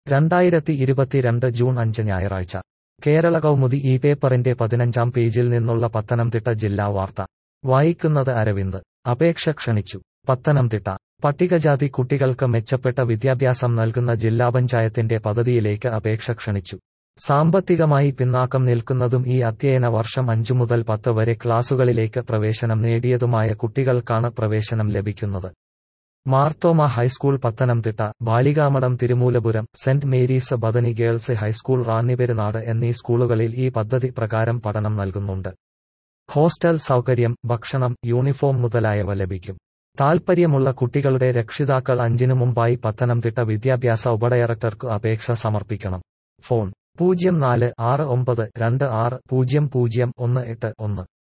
രണ്ടായിരത്തി ഇരുപത്തിരണ്ട് ജൂൺ അഞ്ച് ഞായറാഴ്ച കേരള കൗമുദി ഈ പേപ്പറിന്റെ പതിനഞ്ചാം പേജിൽ നിന്നുള്ള പത്തനംതിട്ട ജില്ലാ വാർത്ത വായിക്കുന്നത് അരവിന്ദ് അപേക്ഷ ക്ഷണിച്ചു പത്തനംതിട്ട പട്ടികജാതി കുട്ടികൾക്ക് മെച്ചപ്പെട്ട വിദ്യാഭ്യാസം നൽകുന്ന ജില്ലാ പഞ്ചായത്തിന്റെ പദ്ധതിയിലേക്ക് അപേക്ഷ ക്ഷണിച്ചു സാമ്പത്തികമായി പിന്നാക്കം നിൽക്കുന്നതും ഈ അധ്യയന വർഷം അഞ്ചു മുതൽ പത്ത് വരെ ക്ലാസുകളിലേക്ക് പ്രവേശനം നേടിയതുമായ കുട്ടികൾക്കാണ് പ്രവേശനം ലഭിക്കുന്നത് Marthoma high school Pathanamthitta Balikamadom Thirumoolapuram saint Mary's Bethany girls high school Ranniperunad എന്നീ സ്കൂളുകളിൽ ഈ പദ്ധതി പ്രകാരം പഠനം നൽകുന്നുണ്ട് ഹോസ്റ്റൽ സൗകര്യം ഭക്ഷണം യൂണിഫോം മുതലായവ ലഭിക്കും താൽപ്പര്യമുള്ള കുട്ടികളുടെ രക്ഷിതാക്കൾ അഞ്ചിനു മുമ്പായി പത്തനംതിട്ട വിദ്യാഭ്യാസ ഉപഡയറക്ടർക്ക് അപേക്ഷ സമർപ്പിക്കണം ഫോൺ പൂജ്യം നാല് ആറ് ഒമ്പത് രണ്ട് ആറ് പൂജ്യം പൂജ്യം ഒന്ന് എട്ട് ഒന്ന്